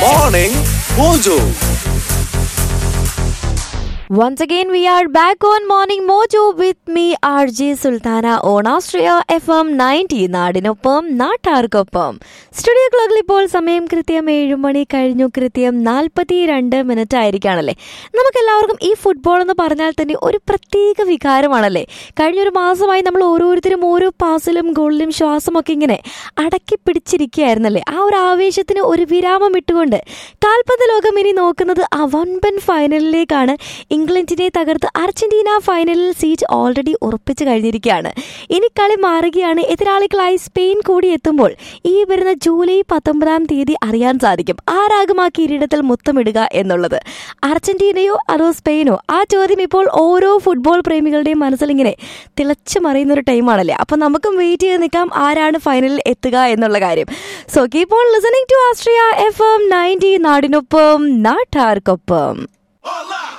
Morning Mojo. Once again, we are back on Morning Mojo with me, RJ Sultana on Austria FM 90 നാടിനൊപ്പം നാട്ടാർക്കൊപ്പം studio ക്ലോക്കിൽ ഇപ്പോൾ സമയം കൃത്യം ഏഴ് മണി കഴിഞ്ഞു കൃത്യം നാൽപ്പത്തി രണ്ട് മിനിറ്റ് ആയിരിക്കുകയാണല്ലേ നമുക്കെല്ലാവർക്കും ഈ ഫുട്ബോൾ എന്ന് പറഞ്ഞാൽ തന്നെ ഒരു പ്രത്യേക വികാരമാണല്ലേ കഴിഞ്ഞൊരു മാസമായി നമ്മൾ ഓരോരുത്തരും ഓരോ പാസിലും ഗോളിലും ശ്വാസമൊക്കെ ഇങ്ങനെ അടക്കി പിടിച്ചിരിക്കുകയായിരുന്നല്ലേ ആ ഒരു ആവേശത്തിന് ഒരു വിരാമം ഇട്ടുകൊണ്ട് കാൽപന്ത് ലോകം ഇനി നോക്കുന്നത് ആ വൻപൻ ഫൈനലിലേക്കാണ് ഇംഗ്ലണ്ടിനെ തകർത്ത് അർജന്റീന ഫൈനലിൽ സീറ്റ് ഓൾറെഡി ഉറപ്പിച്ചു കഴിഞ്ഞിരിക്കുകയാണ് ഇനി കളി മാറുകയാണ് എതിരാളികളായി സ്പെയിൻ കൂടി എത്തുമ്പോൾ ഈ വരുന്ന ജൂലൈ പത്തൊമ്പതാം തീയതി അറിയാൻ സാധിക്കും ആരാകും ആ കിരീടത്തിൽ മുത്തമിടുക എന്നുള്ളത് അർജന്റീനയോ അതോ സ്പെയിനോ ആ ചോദ്യം ഇപ്പോൾ ഓരോ ഫുട്ബോൾ പ്രേമികളുടെയും മനസ്സിൽ ഇങ്ങനെ തിളച്ചു മറിയുന്ന ഒരു ടൈമാണല്ലേ അപ്പം നമുക്കും വെയിറ്റ് ചെയ്ത് നിൽക്കാം ആരാണ് ഫൈനലിൽ എത്തുക എന്നുള്ള കാര്യം so keep on listening to Astria F M ninety നാടിനൊപ്പം നാട്ടാർക്കൊപ്പം